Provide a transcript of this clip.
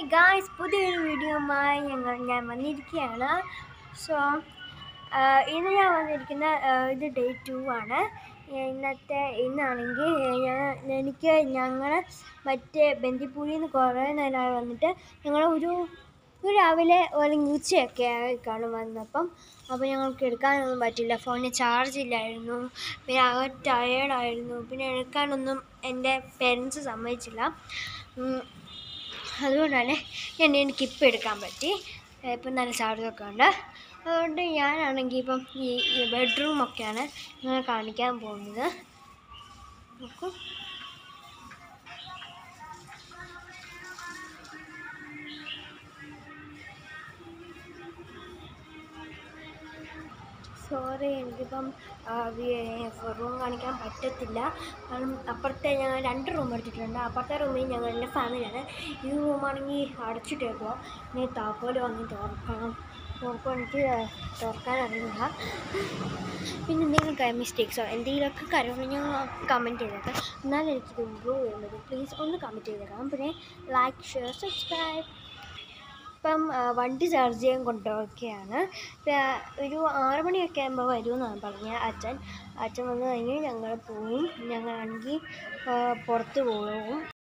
Guys പുതിയൊരു വീഡിയോയുമായി ഞങ്ങൾ ഞാൻ വന്നിരിക്കുകയാണ് സോ ഇന്ന് ഞാൻ വന്നിരിക്കുന്ന ആ, ഇത് ഡേ ടു ആണ് ഇന്നത്തെ ഇന്നാണെങ്കിൽ ഞാൻ എനിക്ക് ഞങ്ങൾ മറ്റേ ബന്ദിപ്പൂരിൽ നിന്ന് കുറേ നേരമായി വന്നിട്ട് ഞങ്ങൾ ഒരു ഒരു രാവിലെ അല്ലെങ്കിൽ ഉച്ചയൊക്കെ ആയി കാണും വന്നപ്പം അപ്പോൾ ഞങ്ങൾക്ക് എടുക്കാനൊന്നും പറ്റില്ല ഫോണിന് ചാർജ് ഇല്ലായിരുന്നു പിന്നെ ആകെ ടയേർഡായിരുന്നു പിന്നെ എടുക്കാനൊന്നും എൻ്റെ പേരൻസ് സമ്മതിച്ചില്ല ഉം. അതുകൊണ്ടാണ് ഞാൻ എനിക്കിപ്പോൾ എടുക്കാൻ പറ്റി ഇപ്പം നല്ല ചാർജൊക്കെ ഉണ്ട് അതുകൊണ്ട് ഞാനാണെങ്കിൽ ഇപ്പം ഈ ഈ ബെഡ്റൂമൊക്കെയാണ് നിങ്ങളെ കാണിക്കാൻ പോകുന്നത് നോക്കൂ സോറി എനിക്കിപ്പം റൂം കാണിക്കാൻ പറ്റത്തില്ല കാരണം അപ്പുറത്തെ ഞങ്ങൾ രണ്ട് റൂം എടുത്തിട്ടുണ്ട് അപ്പുറത്തെ റൂമിൽ ഞങ്ങളുടെ ഫാമിലിയാണ് ഈ റൂമാണെങ്കിൽ അടച്ചിട്ടേക്കുക ഇനി താക്കോല് വാങ്ങി തുറക്കണം നോക്കുമ്പോൾ എനിക്ക് തുറക്കാൻ അറിയില്ല പിന്നെ എന്തെങ്കിലും മിസ്റ്റേക്സോ എന്തെങ്കിലുമൊക്കെ കാര്യങ്ങൾ കമൻറ്റ് ചെയ്തേക്കാം എന്നാലും എനിക്കിത് ഇമ്പ്രൂവ് ചെയ്യാൻ പറ്റും പ്ലീസ് ഒന്ന് കമൻറ്റ് ചെയ്തേക്കാം പിന്നെ ലൈക്ക് ഷെയർ സബ്സ്ക്രൈബ് ഇപ്പം ആ, വണ്ടി ചാർജ് ചെയ്യാൻ കൊണ്ടുപോവുകയാണ് ഇപ്പം ഒരു ആറ് മണിയൊക്കെ ആകുമ്പോൾ വരുമെന്നാണ് പറഞ്ഞത് അച്ഛൻ അച്ഛൻ വന്നു കഴിഞ്ഞ് ഞങ്ങൾ പോവും ഞങ്ങളാണെങ്കിൽ പുറത്ത് പോകും